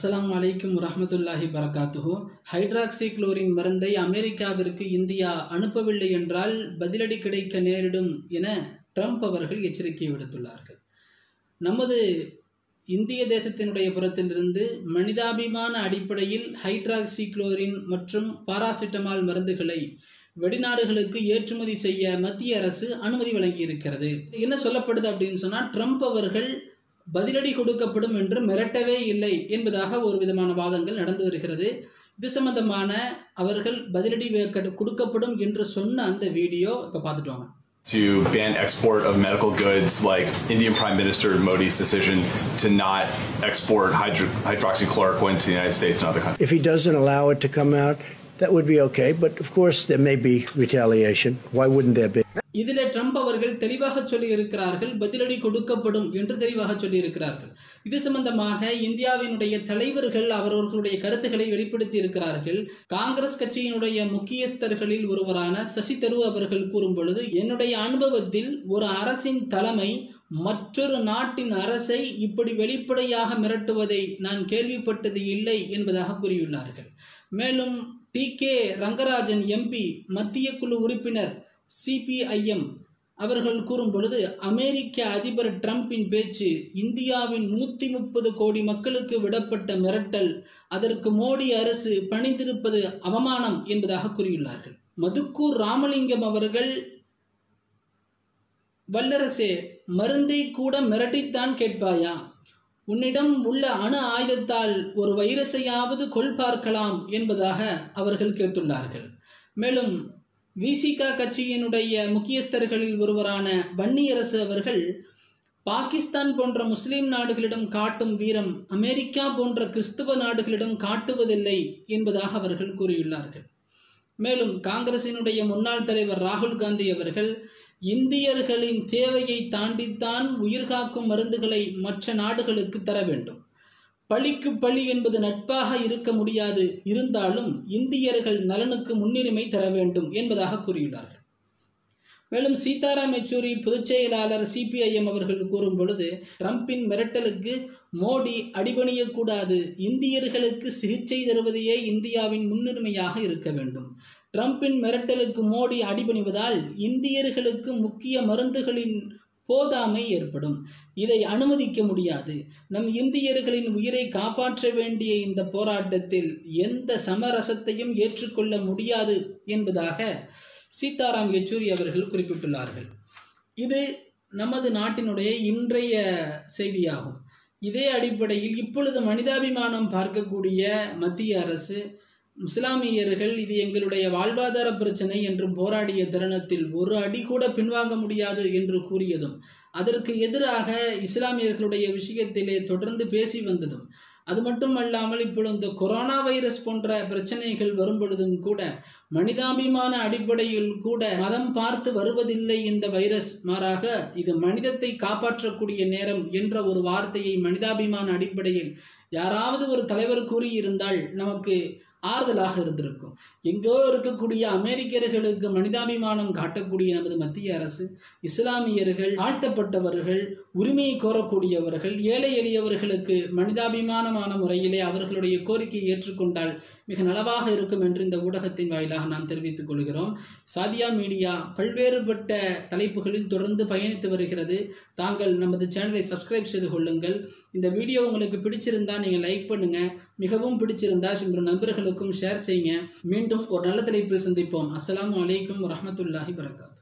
அஸ்ஸலாமு அலைக்கும் வரஹ்மத்துல்லாஹி பரகாத்துஹு ஹைட்ராக்சி குளோரின் மருந்தை அமெரிக்காவிற்கு இந்தியா அனுப்பவில்லை என்றால் பதிலடி கிடைக்க நேரிடும் என ட்ரம்ப் அவர்கள் எச்சரிக்கை விடுத்துள்ளார்கள் நமது இந்திய தேசத்தினுடைய புறத்திலிருந்து மனிதாபிமான அடிப்படையில் ஹைட்ராக்சி குளோரின் மற்றும் பாராசிட்டமால் மருந்துகளை வெளிநாடுகளுக்கு ஏற்றுமதி செய்ய மத்திய அரசு அனுமதி வழங்கியிருக்கிறது என்ன சொல்லப்படுது அப்படின்னு சொன்னால் ட்ரம்ப் அவர்கள் பதிலடி கொடுக்கப்படும் என்று மிரட்டவே இல்லை என்பதாக ஒரு விதமான வாதங்கள் நடந்து வருகிறது இது சம்பந்தமான அவர்கள் பதிலடி வே- கொடுக்கப்படும் என்று சொன்ன அந்த வீடியோ இப்போ பார்த்துட்டு வாங்க to ban export of medical goods, like Indian Prime Minister Modi's decision to not export hydro- hydroxychloroquine to the United States and other countries. If he doesn't allow it to come out, that would be okay. But of course, there may be retaliation. Why wouldn't there be? இதில் Trump அவர்கள் தெளிவாக சொல்லி இருக்கிறார்கள் பதிலடி கொடுக்கப்படும் என்று தெளிவாக சொல்லி இருக்கிறார்கள் இது சம்பந்தமாக இந்தியாவினுடைய தலைவர்கள் அவரவர்களுடைய கருத்துக்களை வெளிப்படுத்தி இருக்கிறார்கள் காங்கிரஸ் கட்சியினுடைய முக்கியஸ்தர்களில் ஒருவரான சசி தரூர் அவர்கள் கூறும் பொழுது என்னுடைய அனுபவத்தில் ஒரு அரசின் தலைமை மற்றொரு நாட்டின் அரசை இப்படி வெளிப்படையாக மிரட்டுவதை நான் கேள்விப்பட்டது இல்லை என்பதாக கூறியுள்ளார்கள் மேலும் டி கே ரங்கராஜன் எம்பி மத்திய குழு உறுப்பினர் சிபிஐஎம் அவர்கள் கூறும் பொழுது அமெரிக்க அதிபர் ட்ரம்பின் பேச்சு இந்தியாவின் நூற்றி முப்பது கோடி மக்களுக்கு விடப்பட்ட மிரட்டல் அதற்கு மோடி அரசு பணிந்திருப்பது அவமானம் என்பதாக கூறியுள்ளார்கள் மதுக்கூர் ராமலிங்கம் அவர்கள் வல்லரசே மருந்தை கூட மிரட்டித்தான் கேட்பாயா உன்னிடம் உள்ள அணு ஆயுதத்தால் ஒரு வைரஸையாவது கொல் பார்க்கலாம் என்பதாக அவர்கள் கேட்டுள்ளார்கள் மேலும் விசிகா கட்சியினுடைய முக்கியஸ்தர்களில் ஒருவரான வன்னியரசு அவர்கள் பாகிஸ்தான் போன்ற முஸ்லிம் நாடுகளிடம் காட்டும் வீரம் அமெரிக்கா போன்ற கிறிஸ்துவ நாடுகளிடம் காட்டுவதில்லை என்பதாக அவர்கள் கூறியுள்ளார்கள் மேலும் காங்கிரசினுடைய முன்னாள் தலைவர் ராகுல் காந்தி அவர்கள் இந்தியர்களின் தேவையை தாண்டித்தான் உயிர்காக்கும் மருந்துகளை மற்ற நாடுகளுக்கு தர வேண்டும் பழிக்கு பழி என்பது நட்பாக இருக்க முடியாது இருந்தாலும் இந்தியர்கள் நலனுக்கு முன்னுரிமை தர வேண்டும் என்பதாக கூறியுள்ளார்கள் மேலும் சீதாராம் யெச்சூரி பொதுச் செயலாளர் சிபிஐஎம் அவர்கள் கூறும் பொழுது ட்ரம்பின் மிரட்டலுக்கு மோடி அடிபணியக்கூடாது இந்தியர்களுக்கு சிகிச்சை தருவதையே இந்தியாவின் முன்னுரிமையாக இருக்க வேண்டும் ட்ரம்பின் மிரட்டலுக்கு மோடி அடிபணிவதால் இந்தியர்களுக்கு முக்கிய மருந்துகளின் போதாமை ஏற்படும் இதை அனுமதிக்க முடியாது நம் இந்தியர்களின் உயிரை காப்பாற்ற வேண்டிய இந்த போராட்டத்தில் எந்த சமரசத்தையும் ஏற்றுக்கொள்ள முடியாது என்பதாக சீதாராம் யெச்சூரி அவர்கள் குறிப்பிட்டுள்ளார்கள் இது நமது நாட்டினுடைய இன்றைய செய்தியாகும் இதே அடிப்படையில் இப்பொழுது மனிதாபிமானம் பார்க்கக்கூடிய மத்திய அரசு இஸ்லாமியர்கள் இது எங்களுடைய வாழ்வாதார பிரச்சனை என்று போராடிய தருணத்தில் ஒரு அடி கூட பின்வாங்க முடியாது என்று கூறியதும் அதற்கு எதிராக இஸ்லாமியர்களுடைய விஷயத்திலே தொடர்ந்து பேசி வந்ததும் அது மட்டும் அல்லாமல் இப்பொழுது இந்த கொரோனா வைரஸ் போன்ற பிரச்சனைகள் வரும் பொழுதும் கூட மனிதாபிமான அடிப்படையில் கூட மதம் பார்த்து வருவதில்லை இந்த வைரஸ் மாறாக இது மனிதத்தை காப்பாற்றக்கூடிய நேரம் என்ற ஒரு வார்த்தையை மனிதாபிமான அடிப்படையில் யாராவது ஒரு தலைவர் கூறியிருந்தால் நமக்கு ஆறுதலாக இருந்திருக்கும் எங்கோ இருக்கக்கூடிய அமெரிக்கர்களுக்கு மனிதாபிமானம் காட்டக்கூடிய நமது மத்திய அரசு இஸ்லாமியர்கள் தாழ்த்தப்பட்டவர்கள் உரிமையை கோரக்கூடியவர்கள் ஏழை எளியவர்களுக்கு மனிதாபிமானமான முறையிலே அவர்களுடைய கோரிக்கையை ஏற்றுக்கொண்டால் மிக நலவாக இருக்கும் என்று இந்த ஊடகத்தின் வாயிலாக நாம் தெரிவித்துக் கொள்கிறோம் சாதியா மீடியா பல்வேறுபட்ட தலைப்புகளில் தொடர்ந்து பயணித்து வருகிறது தாங்கள் நமது சேனலை சப்ஸ்கிரைப் செய்து கொள்ளுங்கள் இந்த வீடியோ உங்களுக்கு பிடிச்சிருந்தா நீங்கள் லைக் பண்ணுங்க மிகவும் பிடிச்சிருந்தா உங்கள் நண்பர்களுக்கும் ஷேர் செய்யுங்க மீண்டும் ஒரு நல்ல தலைப்பில் சந்திப்போம் அஸ்ஸலாமு அலைக்கும் வரஹ்மத்துல்லாஹி வரகாத்து